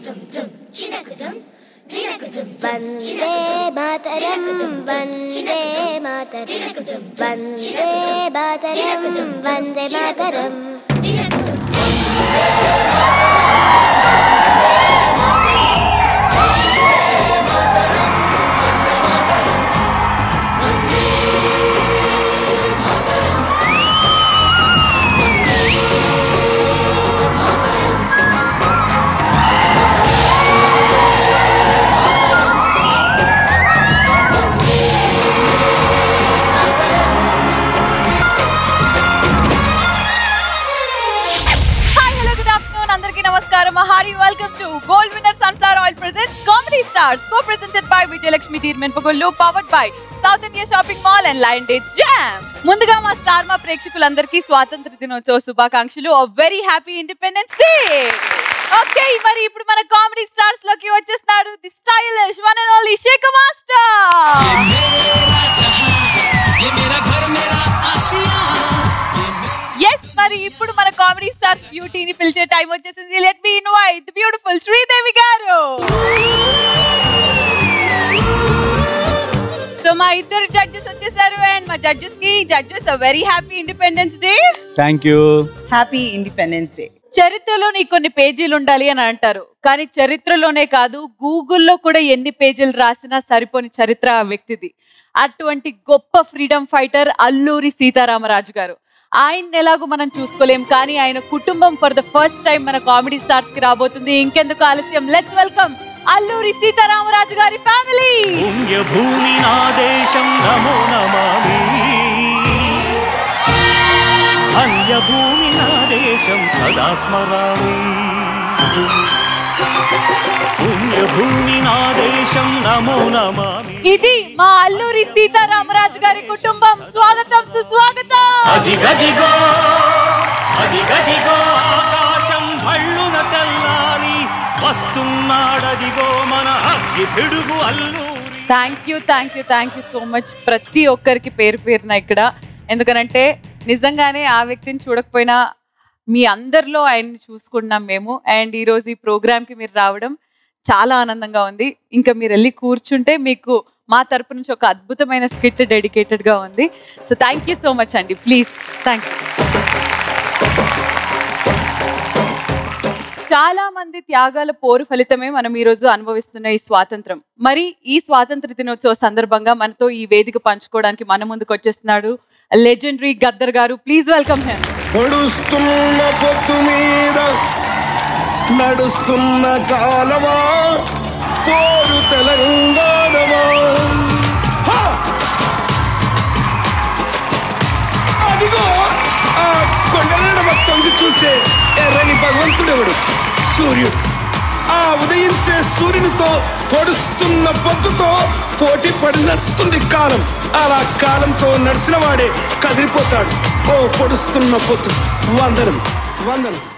వందే Mataram Vande Mataram Vande Mataram Vande Mataram hi hello good afternoon అందరికీ నమస్కారం Hari welcome to Gold Winner sunflower oil presents Comedy Stars co presented by Vijayalakshmi తీర్మెన్ పగొల్లు powered by South India shopping mall and లైన్ డేస్ జామ్ ముందుగా మా స్టార్ మా ప్రేక్షకులందరికీ స్వాతంత్ర దినోత్సవ శుభాకాంక్షలు very happy independence day okay మరి ఇప్పుడు మన కామెడీ స్టార్స్ లోకి వచ్చేస్తున్నాడు the stylish one and only shake master मेरा जहां ये मेरा घर मेरा आशिया ఎస్ మరి ఇప్పుడు మన కామెడీ స్టార్స్ బ్యూటీని పిలిచే టైం వచ్చేసింది let me invite beautiful Sridevi garu so మా ఇద్దరు జడ్జెస్ వచ్చేసారు అండ్ మా జడ్జెస్ కి judges very happy independence day thank you happy independence day చరిత్రలో నీకు కొన్ని పేజీలు ఉండాలి అని అంటారు కానీ చరిత్రలోనే కాదు గూగుల్లో కూడా ఎన్ని పేజీలు రాసినా సరిపోని చరిత్ర ఆ వ్యక్తిది అటువంటి గొప్ప ఫ్రీడమ్ ఫైటర్ అల్లూరి సీతారామరాజు గారు ఆయన ఎలాగో మనం చూసుకోలేం కానీ ఆయన కుటుంబం ఫర్ ద ఫస్ట్ టైం మన కామెడీ స్టార్స్ కి రాబోతుంది ఇంకెందుకు ఆలస్యం లెట్స్ వెల్కమ్ అల్లూరి సీతారామరాజు గారి ఫ్యామిలీ పుణ్య భూమి నా దేశం నమో నమామి అన్య భూమి నా దేశం సదా స్మరామి పుణ్య భూమి నా దేశం నమో నమామి ఇది మా అల్లూరి సీతారామరాజు గారి కుటుంబం స్వాగతం సుస్వాగతం అది గదిగో అది గదిగో ఆకాశం భళ్ళున తెల్లారి వస్తున్నాడదిగో మన అగ్గి పిడుగు Alluri thank you thank you thank you so much ప్రతి ఒక్కరికి పేరు పేరున ఇక్కడ ఎందుకనంటే నిజంగానే ఆ వ్యక్తిని చూడకపోయినా మీ అందరిలో ఆయన్ని చూసుకుంటున్నాం మేము అండ్ ఈరోజు ఈ ప్రోగ్రామ్కి మీరు రావడం చాలా ఆనందంగా ఉంది ఇంకా మీరు వెళ్ళి కూర్చుంటే మీకు మా తరపు నుంచి ఒక అద్భుతమైన స్కిట్ డెడికేటెడ్గా ఉంది so thank you so much అండి ప్లీజ్ థ్యాంక్ యూ చాలా మంది త్యాగాల పోరు ఫలితమే మనం ఈ రోజు అనుభవిస్తున్న ఈ స్వాతంత్రం మరి ఈ స్వాతంత్ర దినోత్సవ సందర్భంగా మనతో ఈ వేదిక పంచుకోవడానికి మన ముందుకు వచ్చేస్తున్నాడు లెజెండరీ గద్దర్ గారు ప్లీజ్ వెల్కమ్ హెమ్ నడుస్తున్న పొత్తు మీద నడుస్తున్న కాలమా పోరు తెలంగాణమా హా! అదిగో ఆ కొండల మొత్తం చూసే ఎర్రని భగవంతుడెవడు సూర్యుడు ఆ ఉదయించే సూర్యునితో పొడుస్తున్న పొద్దుతో పోటీ పడి నడుస్తుంది కాలం అలా కాలంతో నడిచిన వాడే కదిలిపోతాడు ఓ పొడుస్తున్న పొత్తు వందనం వందనం